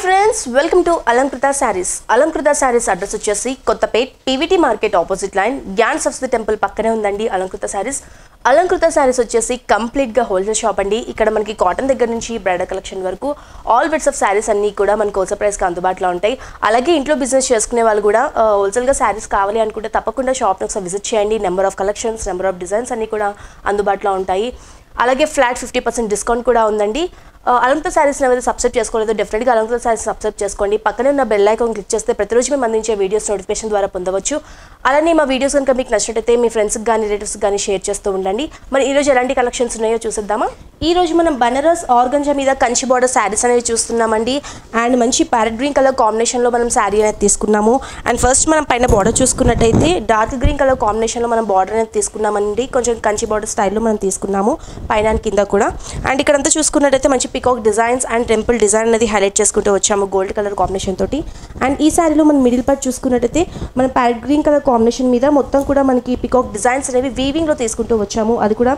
friends welcome to Alankrita sarees Alankrita sarees address వచ్చేసి Kothapet PVT market opposite line Gnan Saraswati temple పక్కనే ఉందండి అలంకృత శారీస్ అలంకృత శారీస్ వచ్చేసి కంప్లీట్గా హోల్సేల్ షాప్ అండి ఇక్కడ మనకి కాటన్ దగ్గర నుంచి బ్రైడల్ కలెక్షన్ వరకు ఆల్ బెడ్స్ ఆఫ్ శారీస్ అన్నీ కూడా మనకి హోల్సేల్ ప్రైస్కి అందుబాటులో ఉంటాయి అలాగే ఇంట్లో బిజినెస్ చేసుకునే వాళ్ళు కూడా హోల్సేల్గా శారీస్ కావాలి అనుకుంటే తప్పకుండా షాప్ని ఒకసారి విజిట్ చేయండి number of collections number of designs అన్నీ కూడా అందుబాటులో ఉంటాయి అలాగే ఫ్లాట్ ఫిఫ్టీ పర్సెంట్ డిస్కౌంట్ కూడా ఉందండి ఆ, అలంకృత శారీస్ ఏమైతే సబ్స్క్రైబ్ చేసుకోలేదో డెఫినెట్గా అలంకృత శారీస్ సబ్స్క్రైబ్ చేసుకోండి పక్కనే ఉన్న బెల్ ఐకాన్ క్లిక్ చేస్తే ప్రతిరోజు మేము అందించే వీడియోస్ నోటిఫికేషన్ ద్వారా పొందవచ్చు అలానే మా వీడియోస్ కనుక మీకు నచ్చినట్టయితే మీ ఫ్రెండ్స్కి కానీ రిలేటివ్స్కి కానీ షేర్ చేస్తూ ఉండండి మరి ఈరోజు ఎలాంటి కలెక్షన్స్ ఉన్నాయో చూసేద్దామా ఈ రోజు మనం బనారస్ ఆర్గంజా మీద కంచి బార్డర్ శారీస్ అనేవి చూస్తున్నామండి అండ్ మంచి ప్యారెట్ గ్రీన్ కలర్ కాంబినేషన్లో మనం శారీ అనేది తీసుకున్నాము అండ్ ఫస్ట్ మనం పైన బార్డర్ చూసుకున్నట్టయితే డార్క్ గ్రీన్ కలర్ కాంబినేషన్లో మనం బార్డర్ అనేది తీసుకున్నామండి కొంచెం కంచి బార్డర్ స్టైల్లో మనం తీసుకున్నాము పైన and కింద కూడా అండ్ ఇక్కడంతా చూసుకున్నట్టయితే మంచి peacock designs and temple design అనేది హైలైట్ చేసుకుంటూ వచ్చాము గోల్డ్ కలర్ కాంబినేషన్ తోటి అండ్ ఈ శారీలో మనం మిడిల్ పార్ట్ చూసుకున్నట్టయితే మనం ప్యారెట్ గ్రీన్ కలర్ కాంబినేషన్ మీద మొత్తం కూడా మనకి పికాక్ డిజైన్స్ అనేవి వీవింగ్లో తీసుకుంటూ వచ్చాము అది కూడా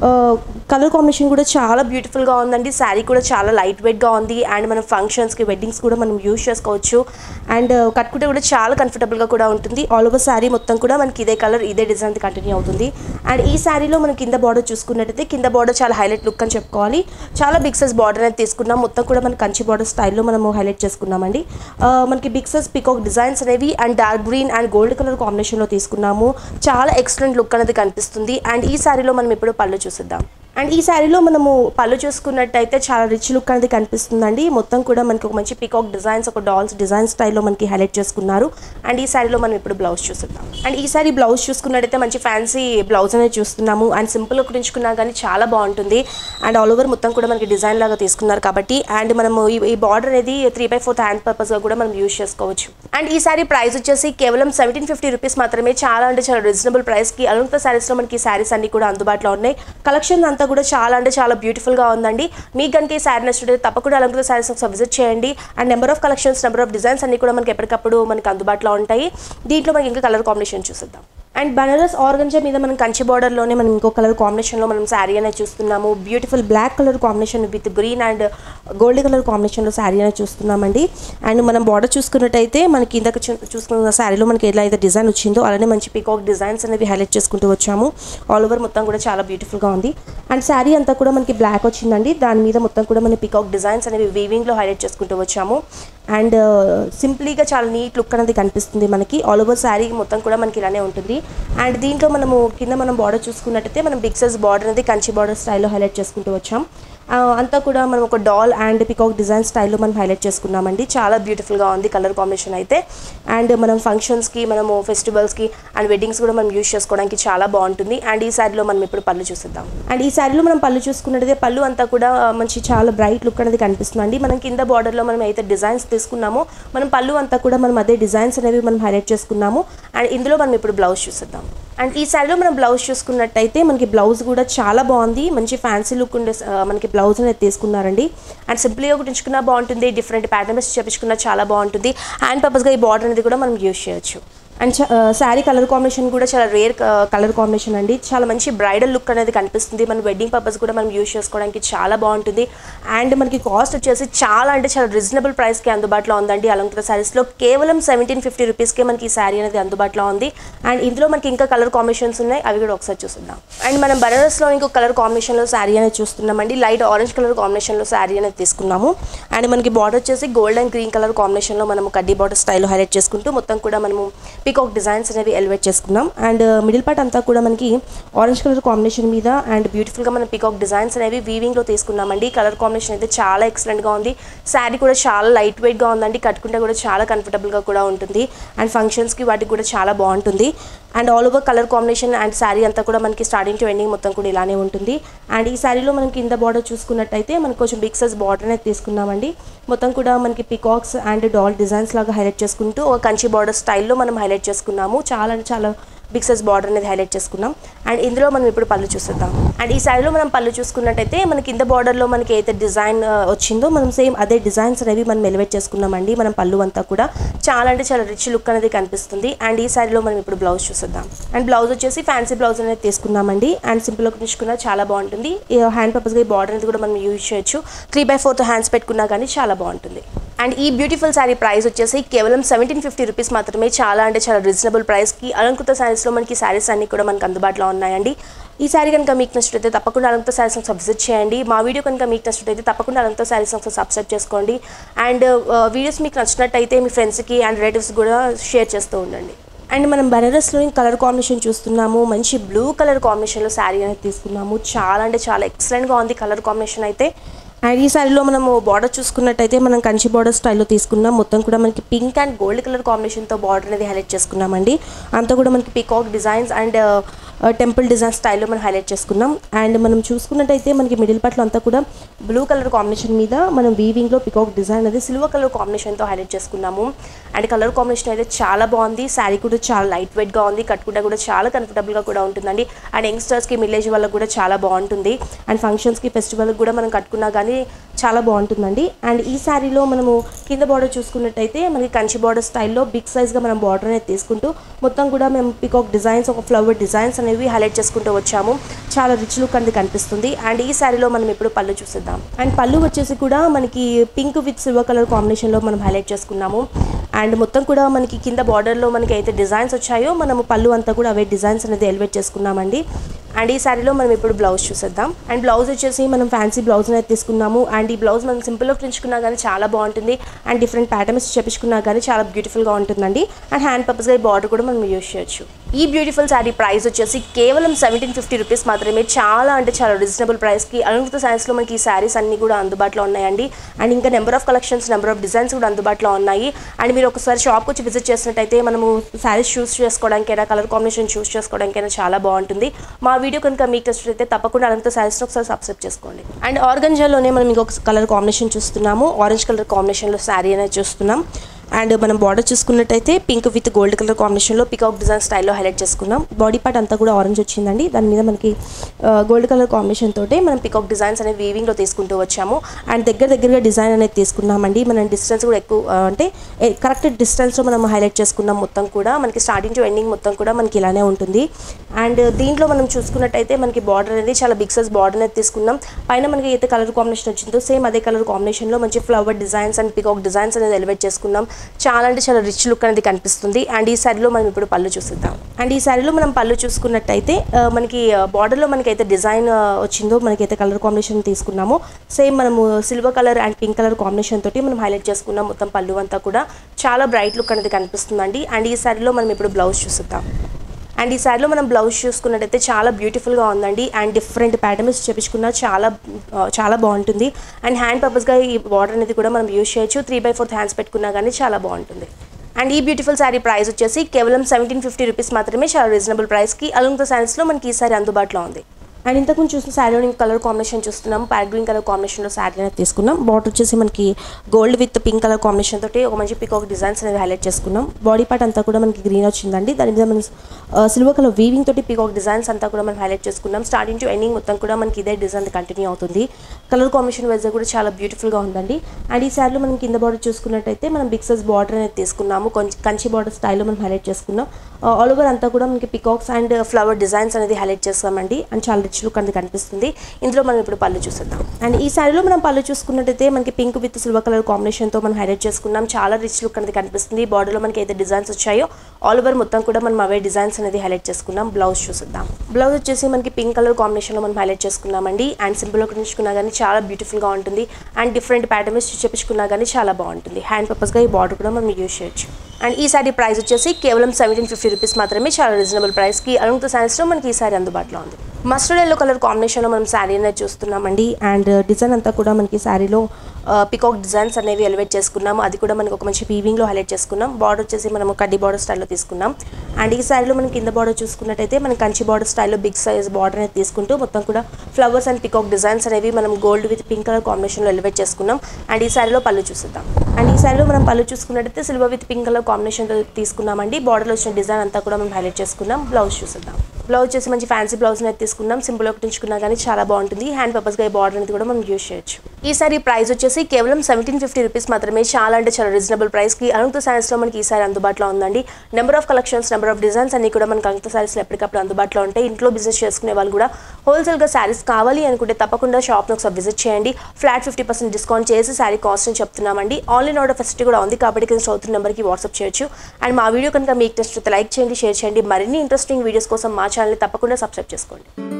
కలర్ కాంబినేషన్ కూడా చాలా బ్యూటిఫుల్గా ఉందండి శారీ కూడా చాలా లైట్ వెయిట్గా ఉంది అండ్ మనం ఫంక్షన్స్కి వెడ్డింగ్స్ కూడా మనం యూజ్ చేసుకోవచ్చు అండ్ కట్టుకుంటే కూడా చాలా కంఫర్టబుల్గా కూడా ఉంటుంది ఆల్ ఓవర్ శారీ మొత్తం కూడా మనకి ఇదే కలర్ ఇదే డిజైన్ కంటిన్యూ అవుతుంది అండ్ ఈ శారీలో మనం కింద బార్డర్ చూసుకున్నట్టయితే కింద బార్డర్ చాలా హైలైట్ లుక్ అని చెప్పుకోవాలి చాలా బిగ్ సైజ్ బార్డర్ అనేది తీసుకున్నాం మొత్తం కూడా మన కంచి బార్డర్ స్టైల్లో మనము హైలైట్ చేసుకున్నామండి ఆ, మనకి బిగ్ సైజ్ పికాక్ డిజైన్స్ అనేవి and dark green and gold colour కాంబినేషన్లో తీసుకున్నాము చాలా ఎక్సలెంట్ లుక్ అనేది కనిపిస్తుంది అండ్ ఈ శారీలో మనం ఇప్పుడు పళ్ళు చూసిద్దాం అండ్ ఈ శారీలో మనము పళ్ళు చూసుకున్నట్టయితే చాలా రిచ్ లుక్ అనేది కనిపిస్తుందండి మొత్తం కూడా మనకి ఒక మంచి పికాక్ డిజైన్స్ ఒక డాల్స్ డిజైన్ స్టైల్లో మనకి హైలైట్ చేసుకున్నారు అండ్ ఈ శారీలో మనం ఇప్పుడు బ్లౌజ్ చూస్తున్నాం అండ్ ఈ శారీ బ్లౌజ్ చూసుకున్నట్టయితే మంచి ఫ్యాన్సీ బ్లౌజ్ అనేది చూస్తున్నాము అండ్ సింపుల్గా కుట్టించుకున్నా కానీ చాలా బాగుంటుంది అండ్ ఆల్ ఓవర్ మొత్తం కూడా మనకి డిజైన్ లాగా తీసుకున్నారు కాబట్టి అండ్ మనము ఈ- ఈ బార్డర్ అనేది త్రీ బై ఫోర్త్ హ్యాండ్ పర్పస్గా కూడా మనం యూజ్ చేసుకోవచ్చు అండ్ ఈ శారీ ప్రైస్ వచ్చేసి కేవలం సెవెంటీన్ ఫిఫ్టీ రూపీస్ మాత్రమే చాలా అంటే చాలా రీజనబుల్ ప్రైస్కి అలంకృత శారీస్లో మనకి ఈ శారీస్ అన్ని కూడా అందుబాటులో ఉన్నాయి కలెక్షన్ అంతా కూడా చాలా అంటే చాలా బ్యూటిఫుల్గా ఉందండి మీకు కనుక ఈ శారీ నచ్చినట్లయితే తప్పకుండా అలంకృత శారీస్ ఒకసారి విజిట్ చేయండి and number of collections number of designs అన్ని కూడా మనకి ఎప్పటికప్పుడు మనకి అందుబాటులో ఉంటాయి దీంట్లో మనకి ఇంకా కలర్ కాంబినేషన్ చూసిద్దాం అండ్ బనారస్ ఆర్గంజా మీద మనం కంచి బార్డర్లోనే మనం ఇంకో కలర్ కాంబినేషన్లో మనం శారీ అనేది చూస్తున్నాము beautiful black colour combination with green and gold colour కాంబినేషన్లో శారీ అనేది చూస్తున్నామండి అండ్ మనం బార్డర్ చూసుకున్నట్టయితే మనకి ఇందాక చూ- చూసుకున్న శారీలో మనకి ఎలా అయితే డిజైన్ వచ్చిందో అలానే మంచి పికాక్ డిజైన్స్ అనేవి హైలైట్ చేసుకుంటూ వచ్చాము ఆల్ ఓవర్ మొత్తం కూడా చాలా బ్యూటిఫుల్గా ఉంది అండ్ శారీ అంతా కూడా మనకి బ్లాక్ వచ్చిందండి దాని మీద మొత్తం కూడా మన పికాక్ డిజైన్స్ అనేవి వీవింగ్లో హైలైట్ చేసుకుంటూ వచ్చాము అండ్ సింప్లీగా చాలా నీట్ లుక్ అనేది కనిపిస్తుంది మనకి ఆల్ ఓవర్ శారీ మొత్తం కూడా మనకి ఇలానే ఉంటుంది అండ్ దీంట్లో మనము కింద మనం బార్డర్ చూసుకున్నట్టయితే మనం బిగ్ సైజ్ బార్డర్ అనేది కంచి బార్డర్ స్టైల్లో హైలైట్ చేసుకుంటూ వచ్చాం ఆ, అంతా కూడా మనం ఒక డాల్ అండ్ పికాక్ డిజైన్ స్టైల్లో మనం హైలైట్ చేసుకున్నామండి చాలా బ్యూటిఫుల్గా ఉంది కలర్ కాంబినేషన్ అయితే అండ్ మనం ఫంక్షన్స్కి మనము ఫెస్టివల్స్కి అండ్ వెడ్డింగ్స్ కూడా మనం యూజ్ చేసుకోవడానికి చాలా బాగుంటుంది అండ్ ఈ శారీలో మనం ఇప్పుడు పళ్ళు చూసిద్దాం అండ్ ఈ శారీలో మనం పళ్ళు చూసుకున్నట్టయితే పళ్ళు అంతా కూడా మంచి చాలా బ్రైట్ లుక్ అనేది కనిపిస్తుందండి మనం కింద బార్డర్లో మనం అయితే డిజైన్స్ తీసుకున్నామో మనం పళ్ళు అంతా కూడా మనం అదే డిజైన్స్ అనేవి మనం హైలైట్ చేసుకున్నాము అండ్ ఇందులో మనం ఇప్పుడు బ్లౌజ్ చూసిద్దాం అండ్ ఈ శారీలో మనం బ్లౌజ్ చూసుకున్నట్టయితే మనకి బ్లౌజ్ కూడా చాలా బాగుంది మంచి ఫ్యాన్సీ లుక్ ఉండే ఆ, మనకి బ్లౌజ్ అనేది తీసుకున్నారండి అండ్ సింపుల్గా కుట్టించుకున్నా బాగుంటుంది డిఫరెంట్ ప్యాటర్న్స్ చేపించుకున్నా చాలా బాగుంటుంది హ్యాండ్ పర్పస్గా ఈ బార్డర్ అనేది కూడా మనం యూజ్ చేయొచ్చు అండ్ శారీ కలర్ కాంబినేషన్ కూడా చాలా రేర్ కలర్ కాంబినేషన్ అండి చాలా మంచి బ్రైడల్ లుక్ అనేది కనిపిస్తుంది మన వెడ్డింగ్ పర్పస్ కూడా మనం యూజ్ చేసుకోవడానికి చాలా బాగుంటుంది అండ్ మనకి కాస్ట్ వచ్చేసి చాలా అంటే చాలా రీజనబుల్ ప్రైస్కి అందుబాటులో ఉందండి అలంకృత శారీస్లో కేవలం సెవెంటీన్ ఫిఫ్టీ రూపీస్కే మనకి ఈ శారీ అనేది అందుబాటులో ఉంది అండ్ ఇందులో మనకి ఇంకా కలర్ కాంబినేషన్స్ ఉన్నాయి అవి కూడా ఒకసారి చూద్దాం అండ్ మనం బనారస్లో ఇంకో కలర్ కాంబినేషన్లో శారీ అనేది చూస్తున్నామండి లైట్ ఆరెంజ్ కలర్ కాంబినేషన్లో శారీ అనేది తీసుకున్నాము అండ్ మనకి బార్డర్ వచ్చేసి గోల్డ్ అండ్ గ్రీన్ కలర్ కాంబినేషన్లో మనము కడ్డీ బార్డర్ స్టైల్లో హైలైట్ చేసుకుంటూ మొత్తం కూడా మనము పికాక్ డిజైన్స్ అనేవి ఎలివేట్ చేసుకున్నాం అండ్ మిడిల్ పార్ట్ అంతా కూడా మనకి ఆరెంజ్ కలర్ కాంబినేషన్ మీద అండ్ బ్యూటిఫుల్గా మనం పికాక్ డిజైన్స్ అనేవి వీవింగ్లో తీసుకున్నామండి కలర్ కాంబినేషన్ అయితే చాలా ఎక్సలెంట్గా ఉంది శారీ కూడా చాలా లైట్ వెయిట్గా ఉందండి కట్టుకుంటే కూడా చాలా కంఫర్టబుల్గా కూడా ఉంటుంది అండ్ ఫంక్షన్స్కి వాటికి కూడా చాలా బాగుంటుంది and all over colour combination and sari అంతా కూడా మనకి స్టార్టింగ్ టు ఎండింగ్ మొత్తం కూడా ఇలానే ఉంటుంది అండ్ ఈ శారీలో మనం కింద బార్డర్ చూసుకున్నట్టయితే మనకి కొంచెం బిగ్ సైజ్ బార్డర్ అనేది తీసుకున్నామండి మొత్తం కూడా మనకి పికాక్స్ అండ్ డాల్ డిజైన్స్ లాగా హైలైట్ చేసుకుంటూ ఒక కంచి బార్డర్ స్టైల్లో మనం హైలైట్ చేసుకున్నాము చాలా అంటే చాలా బిగ్ సైజ్ బార్డర్ అనేది హైలైట్ చేసుకున్నాం అండ్ ఇందులో మనం ఇప్పుడు పళ్ళు చూసేద్దాం అండ్ ఈ శారీలో మనం పళ్ళు చూసుకున్నట్టయితే మన కింద బార్డర్లో మనకి అయితే డిజైన్ వచ్చిందో మనం సేమ్ అదే డిజైన్స్ అనేవి మనం ఎలివేట్ చేసుకున్నామండి మనం పళ్ళు అంతా కూడా చాలా అంటే చాలా రిచ్ లుక్ అనేది కనిపిస్తుంది అండ్ ఈ శారీలో మనం ఇప్పుడు బ్లౌజ్ చూసేద్దాం అండ్ బ్లౌజ్ వచ్చేసి ఫ్యాన్సీ బ్లౌజ్ అనేది తీసుకున్నామండి అండ్ సింపుల్గా కుట్టించుకున్నా చాలా బాగుంటుంది హ్యాండ్ పర్పస్గా ఈ బార్డర్ అనేది కూడా మనం యూజ్ చేయొచ్చు త్రీ బై ఫోర్త్ హ్యాండ్స్ పెట్టుకున్నా కానీ చాలా బాగుంటుంది అండ్ ఈ బ్యూటిఫుల్ శారీ ప్రైస్ వచ్చేసి కేవలం సెవెంటీన్ ఫిఫ్టీ రూపీస్ మాత్రమే చాలా అంటే చాలా రీజనబుల్ ప్రైస్కి అలంకృత శారీస్లో మనకి శారీస్ అన్ని కూడా మనకు అందుబాటులో ఉన్నాయండి ఈ శారీ కనుక మీకు నచ్చినట్లయితే తప్పకుండా అలంకృత శారీస్ ఒకసారి విజిట్ చేయండి మా వీడియో కనుక మీకు నచ్చినట్లయితే తప్పకుండా అలంకృత శారీస్ ఒకసారి సబ్స్క్రైబ్ చేసుకోండి అండ్ వీడియోస్ మీకు నచ్చినట్టయితే మీ ఫ్రెండ్స్కి అండ్ రిలేటివ్స్ కూడా షేర్ చేస్తూ ఉండండి అండ్ మనం బనారస్లో కలర్ కాంబినేషన్ చూస్తున్నాము మంచి బ్లూ కలర్ కాంబినేషన్లో శారీ అనేది తీసుకున్నాము చాలా అంటే చాలా ఎక్సలెంట్గా ఉంది కలర్ కాంబినేషన్ అయితే అండ్ ఈ శారీలో మనము బార్డర్ చూసుకున్నట్టయితే మనం కంచి బార్డర్ స్టైల్లో తీసుకున్నాం మొత్తం కూడా మనకి పింక్ అండ్ గోల్డ్ కలర్ కాంబినేషన్తో బార్డర్ అనేది హైలైట్ చేసుకున్నామండి అంతా కూడా మనకి peacock designs and temple design స్టైల్లో మనం హైలైట్ చేసుకున్నాం అండ్ మనం చూసుకున్నట్టయితే మనకి మిడిల్ పట్ల అంతా కూడా బ్లూ కలర్ కాంబినేషన్ మీద మనం వీవింగ్లో పికాక్ డిజైన్ అనేది సిల్వర్ కలర్ కాంబినేషన్తో హైలైట్ చేసుకున్నాము అండ్ కలర్ కాంబినేషన్ అయితే చాలా బాగుంది శారీ కూడా చాలా లైట్ వెయిట్గా ఉంది కట్టుకుంటే కూడా చాలా కంఫర్టబుల్గా కూడా ఉంటుందండి అండ్ యంగ్స్టర్స్కి మిలేజ్ వాళ్ళకి కూడా చాలా బాగుంటుంది అండ్ ఫంక్షన్స్కి ఫెస్టివల్కి కూడా మనం కట్టుకున్నా కానీ చాలా బాగుంటుందండి అండ్ ఈ శారీలో మనము కింద బార్డర్ చూసుకున్నట్టయితే మనకి కంచి బార్డర్ స్టైల్లో బిగ్ సైజ్గా మనం బార్డర్ అనేది తీసుకుంటూ మొత్తం కూడా మేము పికాక్ డిజైన్స్ ఒక ఫ్లవర్ డిజైన్స్ అనేవి హైలైట్ చేసుకుంటూ వచ్చాము చాలా రిచ్ లుక్ అనేది కనిపిస్తుంది అండ్ ఈ శారీలో మనం ఇప్పుడు పళ్ళు చూసిద్దాం అండ్ పళ్ళు వచ్చేసి కూడా మనకి పింక్ విత్ సిల్వర్ కలర్ కాంబినేషన్లో మనం హైలైట్ చేసుకున్నాము అండ్ మొత్తం కూడా మనకి కింద బార్డర్లో మనకి అయితే డిజైన్స్ వచ్చాయో మనము పళ్ళు అంతా కూడా అవే డిజైన్స్ అనేది ఎలివేట్ చేసుకున్నామండి అండ్ ఈ శారీలో మనం ఇప్పుడు బ్లౌజ్ చూసేద్దాం అండ్ బ్లౌజ్ వచ్చేసి మనం ఫ్యాన్సీ బ్లౌజ్ అనేది తీసుకున్నాము అండ్ ఈ బ్లౌజ్ మనం సింపుల్గా ప్రించుకున్నా కానీ చాలా బాగుంటుంది అండ్ డిఫరెంట్ ప్యాటర్న్స్ చేపించుకున్నా కానీ చాలా బ్యూటిఫుల్గా ఉంటుందండి అండ్ హ్యాండ్ పర్పస్గా ఈ బార్డర్ కూడా మనం యూజ్ చేయొచ్చు ఈ బ్యూటిఫుల్ శారీ ప్రైస్ వచ్చేసి కేవలం సెవెంటీన్ ఫిఫ్టీ రూపీస్ మాత్రమే చాలా అంటే చాలా రీజనబుల్ ప్రైస్కి అలంకృత శారీస్లో మనకి ఈ శారీస్ అన్ని కూడా అందుబాటులో ఉన్నాయండి అండ్ ఇంకా number of collections number of designs కూడా అందుబాటులో ఉన్నాయి అండ్ మీరు ఒకసారి షాప్కి వచ్చి విజిట్ చేసినట్టయితే మనము శారీస్ చూస్ చేసుకోవడానికైనా కలర్ కాంబినేషన్ చూస్ చేసుకోవడానికైనా చాలా బాగుంటుంది మా వీడియో కనుక మీకు నచ్చినట్లయితే తప్పకుండా అలంకృత శారీస్ని ఒకసారి సబ్స్క్రైబ్ చేసుకోండి అండ్ ఆర్గంజాలోనే మనం ఇంకొక కలర్ కాంబినేషన్ చూస్తున్నాము ఆరెంజ్ కలర్ కాంబినేషన్లో శారీ అనేది చూస్తున్నాం అండ్ మనం బార్డర్ చూసుకున్నట్టయితే పింక్ విత్ గోల్డ్ కలర్ కాంబినేషన్లో పికాక్ డిజైన్ స్టైల్లో హైలైట్ చేసుకున్నాం బాడీ పార్ట్ అంతా కూడా ఆరెంజ్ వచ్చిందండి దాని మీద మనకి గోల్డ్ కలర్ కాంబినేషన్ తోటే మనం పికాక్ డిజైన్స్ అనేవి వీవింగ్లో తీసుకుంటూ వచ్చాము అండ్ దగ్గర దగ్గరగా డిజైన్ అనేది తీసుకున్నామండి మనం డిస్టెన్స్ కూడా ఎక్కువ ఆ, అంటే కరెక్ట్ డిస్టెన్స్లో మనం హైలైట్ చేసుకున్నాం మొత్తం కూడా మనకి స్టార్టింగ్ టు ఎండింగ్ మొత్తం కూడా మనకి ఇలానే ఉంటుంది అండ్ దీంట్లో మనం చూసుకున్నట్టయితే మనకి బార్డర్ అనేది చాలా బిగ్ సైజ్ బార్డర్ అనేది తీసుకున్నాం పైన మనకి అయితే కలర్ కాంబినేషన్ వచ్చిందో సేమ్ అదే కలర్ కాంబినేషన్లో మంచి flower designs and peacock designs అనేది ఎలివేట్ చేసుకున్నాం చాలా అంటే చాలా రిచ్ లుక్ అనేది కనిపిస్తుంది అండ్ ఈ శారీలో మనం ఇప్పుడు పళ్ళు చూసిద్దాం అండ్ ఈ శారీలో మనం పళ్ళు చూసుకున్నట్టయితే ఆ, మనకి బార్డర్లో మనకైతే డిజైన్ ఆ, వచ్చిందో మనకైతే కలర్ కాంబినేషన్ తీసుకున్నామో సేమ్ మనము silver colour and pink colour combination తోటి మనం హైలైట్ చేసుకున్నాం మొత్తం పళ్ళు అంతా కూడా చాలా బ్రైట్ లుక్ అనేది కనిపిస్తుందండి అండ్ ఈ శారీలో మనం ఇప్పుడు బ్లౌజ్ చూసిద్దాం అండ్ ఈ శారీలో మనం బ్లౌజ్ చూసుకున్నట్టయితే చాలా బ్యూటిఫుల్గా ఉందండి అండ్ డిఫరెంట్ ప్యాటర్న్స్ చేపించుకున్నా చాలా ఆ, చాలా బాగుంటుంది అండ్ హ్యాండ్ పర్పస్గా ఈ బార్డర్ అనేది కూడా మనం యూజ్ చేయొచ్చు త్రీ బై ఫోర్త్ హ్యాండ్స్ పెట్టుకున్నా కానీ చాలా బాగుంటుంది అండ్ ఈ బ్యూటిఫుల్ శారీ ప్రైస్ వచ్చేసి కేవలం సెవెంటీన్ ఫిఫ్టీ రూపీస్ మాత్రమే చాలా రీజనబుల్ ప్రైస్కి అలంకృత శారీస్లో మనకి ఈ సారీ అందుబాటులో ఉంది అండ్ ఇంతకుముందు చూసిన శారీలో కలర్ కాంబినేషన్ చూస్తున్నాం ప్యాడ్ గ్రీన్ కలర్ కాంబినేషన్లో శారీ అనేది తీసుకున్నాం బార్డర్ వచ్చేసి మనకి gold with pink colour combination తోటి ఒక మంచి పికాక్ డిజైన్స్ అనేది హైలైట్ చేసుకున్నాం బాడీ పార్ట్ అంతా కూడా మనకి గ్రీన్ వచ్చిందండి దాని మీద మనం సిల్వర్ కలర్ వీవింగ్ తోటి పికాక్ డిజైన్స్ అంతా కూడా మనం హైలైట్ చేసుకున్నాం స్టార్టింగ్ టు ఎండింగ్ మొత్తం కూడా మనకి ఇదే డిజైన్ కంటిన్యూ అవుతుంది కలర్ కాంబినేషన్ వైజ్ కూడా చాలా బ్యూటిఫుల్గా ఉందండి అండ్ ఈ శారీలో మనం కింద బార్డర్ చూసుకున్నట్టయితే మనం బిగ్ సైజ్ బార్డర్ అనేది తీసుకున్నాము కొంచెం కంచి బార్డర్ స్టైల్లో మనం హైలైట్ చేసుకున్నాం ఆల్ ఓవర్ అంతా కూడా మనకి పికాక్స్ అండ్ ఫ్లవర్ డిజైన్స్ అనేది హైలైట్ చేస్తామండి అండ్ చాలా రిచ్ లుక్ అనేది కనిపిస్తుంది ఇందులో మనం ఇప్పుడు పళ్ళు చూసేద్దాం అండ్ ఈ శారీలో మనం పళ్ళు చూసుకున్నట్టయితే మనకి పింక్ విత్ సిల్వర్ కలర్ కాంబినేషన్తో మనం హైలైట్ చేసుకున్నాం చాలా రిచ్ లుక్ అనేది కనిపిస్తుంది బార్డర్లో మనకి అయితే డిజైన్స్ వచ్చాయో ఆల్ ఓవర్ మొత్తం కూడా మనం అవే డిజైన్స్ అనేది హైలైట్ చేసుకున్నాం బ్లౌజ్ చూసిద్దాం బ్లౌజ్ వచ్చేసి మనకి పింక్ కలర్ కాంబినేషన్లో మనం హైలైట్ చేసుకున్నామండి అండ్ సింపుల్గా కుట్టించుకున్నా కానీ చాలా బ్యూటిఫుల్గా ఉంటుంది అండ్ డిఫరెంట్ ప్యాటర్న్స్ చేపించుకున్నా కానీ చాలా బాగుంటుంది హ్యాండ్ పర్పస్గా ఈ బార్డర్ కూడా మనం యూజ్ చేయొచ్చు అండ్ ఈ సారీ ప్రైస్ వచ్చేసి కేవలం సెవెంటీన్ ఫిఫ్టీ రూపీస్ మాత్రమే చాలా రీజనబుల్ ప్రైస్కి అలంకృత శారీస్లో మనకి ఈ సారీ అందుబాటులో ఉంది మస్టర్డ్ ఎల్లో కలర్ కాంబినేషన్లో మనం శారీ అనేది చూస్తున్నామండి అండ్ డిజైన్ అంతా కూడా మనకి శారీలో పికాక్ డిజైన్స్ అనేవి ఎలివేట్ చేసుకున్నాము అది కూడా మనకి ఒక మంచి వీవింగ్లో హైలైట్ చేసుకున్నాం బార్డర్ వచ్చేసి మనము కడ్డీ బార్డర్ స్టైల్లో తీసుకున్నాం అండ్ ఈ శారీలో మనం కింద బార్డర్ చూసుకున్నట్టయితే మనం కంచి బార్డర్ స్టైల్లో బిగ్ సైజ్ బార్డర్ అనేది తీసుకుంటూ మొత్తం కూడా ఫ్లవర్స్ అండ్ పికాక్ డిజైన్స్ అనేవి మనం గోల్డ్ విత్ పింక్ కలర్ కాంబినేషన్లో ఎలివేట్ చేసుకున్నాం అండ్ ఈ శారీలో పళ్ళు చూసిద్దాం అండ్ ఈ శారీలో మనం పళ్ళు చూసుకున్నట్టయితే సిల్వర్ విత్ పింక్ కలర్ కాంబినేషన్తో తీసుకున్నామండి బార్డర్లో వచ్చిన డిజైన్ అంతా కూడా మనం హైలైట్ చేసుకున్నాం బ్లౌజ్ చూసిద్దాం బ్లౌజ్ చేసి మంచి ఫ్యాన్సీ బ్లౌజ్ అనేది తీసుకున్నాం సింపుల్ ఒకటి ఉంచుకున్నా కానీ చాలా బాగుంటుంది హ్యాండ్ పర్పస్గా ఈ బార్డర్ అనేది కూడా మనం యూజ్ చేయొచ్చు ఈ సారీ ప్రైస్ వచ్చేసి కేవలం సెవెంటీన్ ఫిఫ్టీ రూపీస్ మాత్రమే చాలా అంటే చాలా రీజనబుల్ ప్రైస్కి అనంత శారీస్లో మనకి ఈ సారీ అందుబాటులో ఉందండి number of collections number of designs అన్ని కూడా మనకి అనంత శారీస్లో ఎప్పటికప్పుడు అందుబాటులో ఉంటాయి ఇంట్లో బిజినెస్ చేసుకునే వాళ్ళు కూడా హోల్సేల్గా శారీస్ కావాలి అనుకుంటే తప్పకుండా షాప్ను ఒకసారి విజిట్ చేయండి ఫ్లాట్ ఫిఫ్టీ పర్సెంట్ డిస్కౌంట్ చేసి శారీ కాస్ట్ అని చెప్తున్నామండి ఆన్లైన్ ఆర్డర్ ఫెసిలిటీ కూడా ఉంది కాబట్టి కింద చదువుతున్న నెంబర్కి వాట్సాప్ చేయొచ్చు అండ్ మా వీడియో కనుక మీకు ఇంట్రెస్ట్ లైక్ చేయండి షేర్ చేయండి మరిన్ని ఇంట్రెస్టింగ్ వీడియోస్ కోసం మా ఛానల్ని తప్పకుండా సబ్స్క్రైబ్ చేసుకోండి